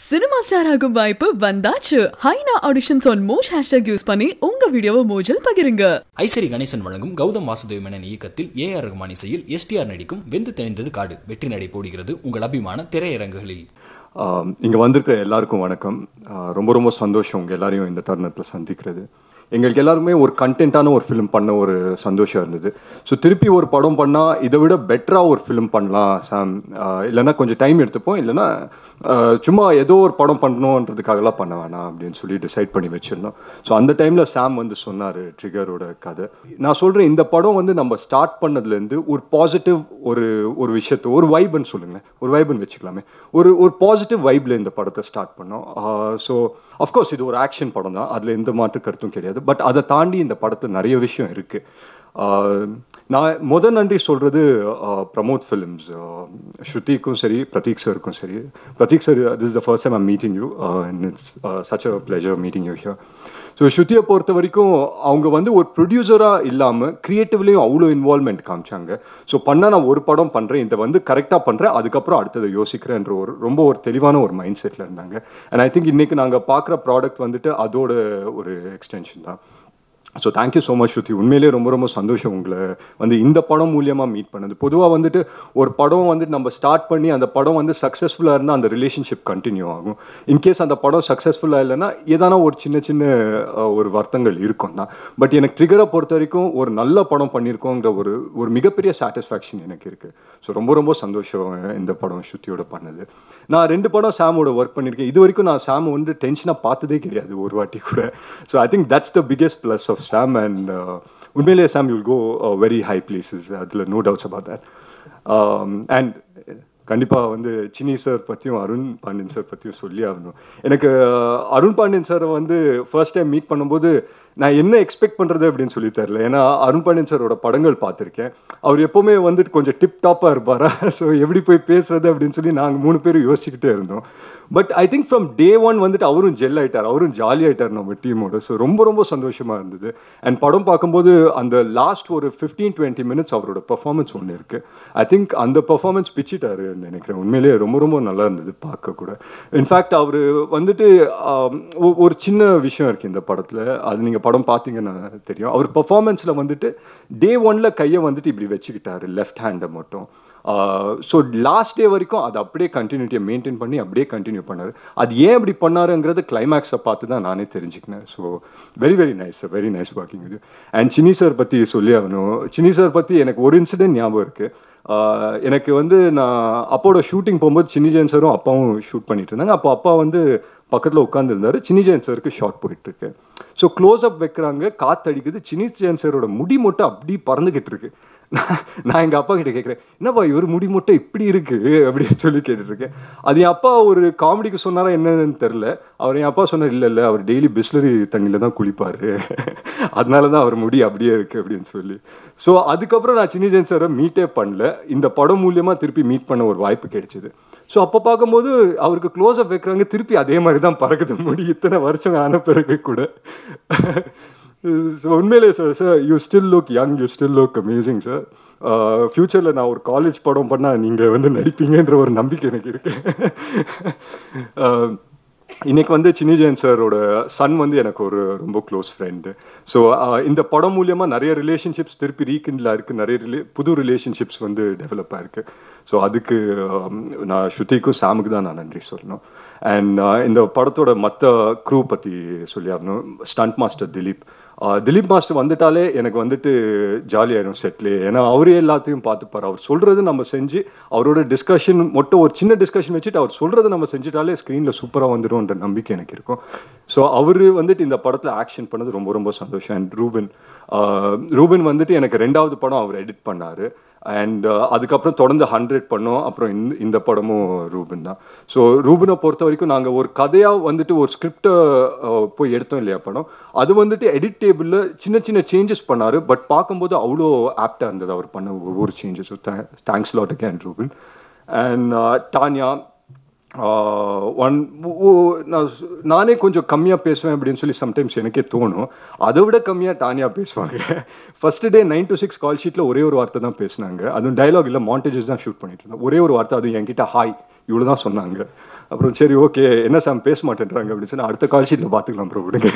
cinema star ஆகும் வாய்ப்பு வந்தாச்சு Hyena auditions on Moj hashtag use பண்ணி உங்க வீடியோவை மோஜில் பகிருங்க ஐசரி கணேசன் வழங்கும் கௌதம் வாசுதேவ் மேனன் இயக்கத்தில் ஏ ஆர் ரகுமான் இசையில் எஸ்டிஆர் நடிக்கும் வெந்து தெரிந்தது காடு வெற்றி நடை போடுகிறது உங்கள் அபிமான திரையரங்குகளில் இங்கே வந்திருக்கிற எல்லாருக்கும் வணக்கம் ஆஹ் ரொம்ப ரொம்ப சந்தோஷம் உங்கள் எல்லாரையும் இந்த தருணத்தில் சந்திக்கிறது எங்களுக்கு எல்லாருமே ஒரு கண்டென்ட்டான ஒரு ஃபிலிம் பண்ண ஒரு சந்தோஷம் இருந்தது ஸோ திருப்பி ஒரு படம் பண்ணால் இதை விட பெட்டராக ஒரு ஃபிலிம் பண்ணலாம் சாம் ஆஹ் இல்லைன்னா கொஞ்சம் டைம் எடுத்துப்போம் இல்லைன்னா ஆஹ் சும்மா ஏதோ ஒரு படம் பண்ணணுன்றதுக்காகலாம் பண்ண வேணாம் அப்படின்னு சொல்லி டிசைட் பண்ணி வச்சிருந்தோம் ஸோ அந்த டைமில் சாம் வந்து சொன்னார் ட்ரிகரோட கதை நான் சொல்கிறேன் இந்த படம் வந்து நம்ம ஸ்டார்ட் பண்ணதுலேருந்து ஒரு பாசிட்டிவ் ஒரு ஒரு விஷயத்தை ஒரு வைப்னு சொல்லுங்களேன் ஒரு வைப்னு வச்சுக்கலாமே ஒரு ஒரு பாசிட்டிவ் வைப்பில் இந்த படத்தை ஸ்டார்ட் பண்ணோம் ஸோ அஃப்கோர்ஸ் இது ஒரு ஆக்ஷன் படம் தான் அதில் எந்த மாற்று கருத்தும் கிடையாது பட் அதை தாண்டி இந்த படத்தில் நிறைய விஷயம் இருக்குது நான் முத நன்றி சொல்கிறது பிரமோத் ஃபிலிம்ஸ் ஸ்ருதிக்கும் சரி பிரதீக் சருக்கும் சரி Prateek sir this is the first time I'm meeting you and it's such a pleasure meeting you here so ஸ்ருதியை பொறுத்த வரைக்கும் அவங்க வந்து ஒரு ப்ரொடியூசராக இல்லாமல் க்ரியேட்டிவ்லேயும் அவ்வளோ இன்வால்மெண்ட் காமிச்சாங்க ஸோ பண்ணால் நான் ஒரு படம் பண்ணுறேன் இதை வந்து கரெக்டாக பண்ணுறேன் அதுக்கப்புறம் அடுத்ததை யோசிக்கிறேன்ற ஒரு ரொம்ப ஒரு தெளிவான ஒரு மைண்ட் செட்டில் இருந்தாங்க அண்ட் ஐ திங்க் இன்றைக்கி நாங்கள் பார்க்குற ப்ராடக்ட் வந்துட்டு அதோட ஒரு எக்ஸ்டென்ஷன் தான் so thank you so much Shruti உண்மையிலேயே ரொம்ப ரொம்ப சந்தோஷம் உங்களை வந்து இந்த படம் மூலியமாக மீட் பண்ணது பொதுவாக வந்துட்டு ஒரு படம் வந்துட்டு நம்ம ஸ்டார்ட் பண்ணி அந்த படம் வந்து சக்ஸஸ்ஃபுல்லாக இருந்தால் அந்த ரிலேஷன்ஷிப் கண்டினியூ ஆகும் இன்கேஸ் அந்த படம் சக்ஸஸ்ஃபுல்லாக இல்லைன்னா ஏதான ஒரு சின்ன சின்ன அஹ், ஒரு வருத்தங்கள் இருக்கும் தான் பட் எனக்கு ட்ரிகரை பொறுத்த வரைக்கும் ஒரு நல்ல படம் பண்ணியிருக்கோங்கிற ஒரு ஒரு மிகப்பெரிய சாட்டிஸ்ஃபேக்ஷன் எனக்கு இருக்குது ஸோ ரொம்ப ரொம்ப சந்தோஷம் இந்த படம் ஸ்ருதியோட பண்ணது நான் ரெண்டு படம் சாமோட ஒர்க் பண்ணியிருக்கேன் இது வரைக்கும் நான் சாம் வந்து டென்ஷனாக பார்த்ததே கிடையாது ஒரு வாட்டி கூட so I think that's the biggest plus of Sam and உண்மையிலேயே Sam you'll go very high places அதில் no doubts about that and கண்டிப்பாக வந்து சினி சார் பற்றியும் அருண் பாண்டியன் சார் பற்றியும் சொல்லி ஆகணும் எனக்கு அஹ், அருண் பாண்டியன் சாரை வந்து ஃபர்ஸ்ட் டைம் மீட் பண்ணும்போது நான் என்ன எக்ஸ்பெக்ட் பண்ணுறது அப்படின்னு சொல்லி தரல ஏன்னா அருண் பாண்டியன் சாரோட படங்கள் பார்த்துருக்கேன் அவர் எப்போவுமே வந்துட்டு கொஞ்சம் டிப் டாப்பாக இருப்பாரா ஸோ எப்படி போய் பேசுறது அப்படின்னு சொல்லி நாங்கள் மூணு பேரும் யோசிச்சுக்கிட்டே இருந்தோம் but I think from day one வந்துட்டு அவரும் ஜெல் ஆயிட்டார் அவரும் ஜாலி ஆயிட்டார் நம்ம டீமோட ஸோ ரொம்ப ரொம்ப சந்தோஷமாக இருந்தது அண்ட் படம் பார்க்கும்போது அந்த லாஸ்ட் ஒரு ஃபிஃப்டீன் டுவெண்ட்டி மினிட்ஸ் அவரோட பெர்ஃபார்மன்ஸ் ஒன்று இருக்குது ஐ திங்க் அந்த பெர்ஃபார்மன்ஸ் பிச்சிட்டாருன்னு நினைக்கிறேன் உண்மையிலேயே ரொம்ப ரொம்ப நல்லா இருந்தது பார்க்க கூட இன்ஃபேக்ட் அவர் வந்துட்டு ஆம், ஒ- ஒரு சின்ன விஷயம் இருக்குது இந்த படத்தில் அது நீங்கள் படம் பார்த்தீங்கன்னா தெரியும் அவர் பெர்ஃபார்மன்ஸில் வந்துட்டு டே ஒன்ல கையை வந்துட்டு இப்படி வச்சுக்கிட்டாரு லெஃப்ட் ஹேண்டை மட்டும் ஸோ லாஸ்ட் டே வரைக்கும் அது அப்படியே கண்டினியூட்டியை மெயின்டைன் பண்ணி அப்படியே கண்டினியூ பண்ணார் அது ஏன் அப்படி பண்ணாருங்கிறது கிளைமேக்ஸை பார்த்து தான் நானே தெரிஞ்சுக்கினேன் so very very nice very nice walking இது அண்ட் சினி சார் பற்றி சொல்லி ஆகணும் சினி சார் பற்றி எனக்கு ஒரு இன்சிடென்ட் ஞாபகம் இருக்குது எனக்கு வந்து நான் அப்பாவோட ஷூட்டிங் போகும்போது சின்னி ஜெயன் சாரும் அப்பாவும் ஷூட் பண்ணிட்டு இருந்தாங்க அப்போ அப்பா வந்து பக்கத்தில் உட்காந்துருந்தாரு சின்னி ஜெயன் சாருக்கு ஷார்ட் போயிட்டு இருக்கு ஸோ க்ளோஸ் அப் வைக்கிறாங்க காத்தடிக்குது சின்னி ஜெயன் சாரோட முடி மட்டும் அப்படி பறந்துகிட்டு இருக்கு நான் நான் எங்கள் அப்பா கிட்ட கேட்குறேன் என்னப்பா இவர் முடி மட்டும் இப்படி இருக்கு அப்படின்னு சொல்லி கேட்டுட்டு இருக்கேன் அது என் அப்பா ஒரு காமெடிக்கு சொன்னாரா என்னன்னு தெரில அவர் என் அப்பா சொன்னார் இல்லை இல்லை அவர் டெய்லி பிஸ்லரி தண்ணியில் தான் குளிப்பார் அதனால தான் அவர் முடி அப்படியே இருக்கு அப்படின்னு சொல்லி ஸோ அதுக்கப்புறம் நான் சின்ன ஜெயன் சாரை மீட்டே பண்ணல இந்த படம் மூலியமாக திருப்பி மீட் பண்ண ஒரு வாய்ப்பு கிடைச்சிது ஸோ அப்போ பார்க்கும்போது அவருக்கு க்ளோஸ் அப் வைக்கிறாங்க திருப்பி அதே மாதிரி தான் பறக்குது முடி இத்தனை வருஷம் ஆன பிறகு கூட ஸோ உண்மையிலே sir sir you still look young you still look amazing sir ஃப்யூச்சரில் நான் ஒரு காலேஜ் படம் பண்ணால் நீங்கள் வந்து நடிப்பீங்கன்ற ஒரு நம்பிக்கை எனக்கு இருக்கு அஹ், இன்னைக்கு வந்து சின்னி ஜெயன் சாரோட சன் வந்து எனக்கு ஒரு ரொம்ப க்ளோஸ் ஃப்ரெண்டு ஸோ இந்த படம் மூலியமாக நிறைய ரிலேஷன்ஷிப்ஸ் திருப்பி ரீகிண்டில் இருக்குது நிறைய ரிலே புது ரிலேஷன்ஷிப்ஸ் வந்து டெவலப் ஆயிருக்கு ஸோ அதுக்கு um, நான் ஸ்ருதிக்கும் சாமுக்கு தான் நான் நன்றி சொல்லணும் அண்ட் இந்த படத்தோட மற்ற க்ரூ பற்றி சொல்லியாகணும் stunt master Dileep ah Dileep master வந்துட்டாலே எனக்கு வந்துட்டு ஜாலியாயிடும் செட்லே ஏன்னா அவரே எல்லாத்தையும் பார்த்துப்பார் அவர் சொல்கிறது நம்ம செஞ்சு அவரோட டிஸ்கஷன் மட்டும் ஒரு சின்ன டிஸ்கஷன் வச்சுட்டு அவர் சொல்கிறத நம்ம செஞ்சுட்டாலே ஸ்க்ரீனில் சூப்பராக வந்துடும்ன்ற நம்பிக்கை எனக்கு இருக்கும் ஸோ அவர் வந்துட்டு இந்த படத்தில் ஆக்ஷன் பண்ணது ரொம்ப ரொம்ப சந்தோஷம் அண்ட் ரூபின் ஆஹ் ரூபின் வந்துட்டு எனக்கு ரெண்டாவது படம் அவர் எடிட் பண்ணார் அண்ட் அதுக்கப்புறம் தொடர்ந்து ஹண்ட்ரட் பண்ணோம் அப்புறம் இந்த இந்த படமும் ரூபின் தான் ஸோ ரூபினை பொறுத்த வரைக்கும் நாங்கள் ஒரு கதையாக வந்துட்டு ஒரு ஸ்கிரிப்டை போய் எடுத்தோம் இல்லையா படம் அது வந்துட்டு எடிட் டேபிளில் சின்ன சின்ன சேஞ்சஸ் பண்ணார் பட் பார்க்கும்போது அவ்வளோ ஆப்டாக இருந்தது அவர் பண்ண ஒவ்வொரு சேஞ்சஸும் thanks lot again Rubin and Tania one நான் சொ- நானே கொஞ்சம் கம்மியாக பேசுவேன் அப்படின்னு சொல்லி சம்டைம்ஸ் எனக்கே தோணும் அதை விட கம்மியாக டானியா பேசுவாங்க first day nine to six call ஷீட்டில் ஒரே ஒரு வார்த்தை தான் பேசினாங்க அதுவும் டயலாக் இல்லை மாண்டேஜஸ் தான் ஷூட் பண்ணிட்டு இருந்தோம் ஒரே ஒரு வார்த்தை அதுவும் என்கிட்ட ஹாய் இவ்வளோ தான் சொன்னாங்க அப்புறம் சரி ஓகே என்ன சாம் பேச மாட்டேன்றாங்க அப்படின்னு சொன்னா அடுத்த கால் ஷீட்டில் பார்த்துக்கலாம் ப்ரோ விடுங்க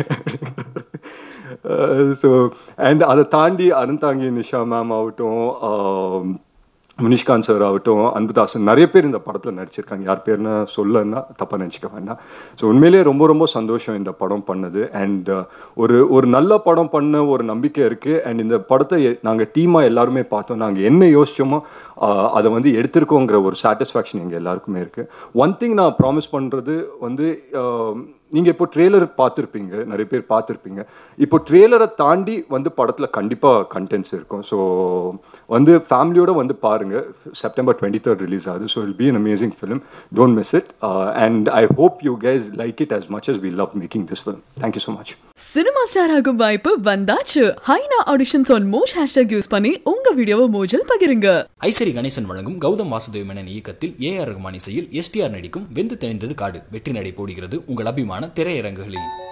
ஸோ அண்ட் அதை தாண்டி அருந்தாங்கி நிஷா மேம் ஆகட்டும் ஆஹ், முனிஷ்காந்த் சார் ஆகட்டும் அன்புதாசன் நிறைய பேர் இந்த படத்தில் நடிச்சிருக்காங்க யார் பேர்னு சொல்லன்னா தப்பாக நினச்சிக்க வேண்டாம் ஸோ உண்மையிலேயே ரொம்ப ரொம்ப சந்தோஷம் இந்த படம் பண்ணது அண்ட் ஒரு ஒரு நல்ல படம் பண்ண ஒரு நம்பிக்கை இருக்குது அண்ட் இந்த படத்தை நாங்கள் டீமாக எல்லாருமே பார்த்தோம் நாங்கள் என்ன யோசிச்சோமோ ஆஹ், அதை வந்து எடுத்திருக்கோங்கிற ஒரு சாட்டிஸ்ஃபேக்ஷன் எங்கள் எல்லாருக்குமே இருக்குது ஒன் திங் நான் ப்ராமிஸ் பண்ணுறது வந்து ஆஹ், நீங்கள் இப்போ ட்ரெய்லர் பார்த்துருப்பீங்க நிறைய பேர் பார்த்துருப்பீங்க இப்போ ட்ரெய்லரை தாண்டி வந்து படத்தில் கண்டிப்பாக கண்டென்ட்ஸ் இருக்கும் ஸோ வந்து ஃபேமிலியோட வந்து பாருங்க செப்டம்பர் டுவெண்ட்டி தேர்ட் ரிலீஸ் ஆகுது so it'll be an amazing film don't miss it and I hope you guys like it as much as we love making this film thank you so much cinema star ஆகும் வாய்ப்பு வந்தாச்சு Hyena auditions on Moj hashtag use பண்ணி உங்க வீடியோவை மோஜில் பகிருங்க ஐசரி கணேசன் வழங்கும் கௌதம் வாசுதேவ் மேனன் இயக்கத்தில் A R Rahman இசையில் STR நடிக்கும் வெந்து தெளிந்தது காடு வெற்றி நடை போடுகிறது உங்கள் அபிமான திரையரங்குகளில்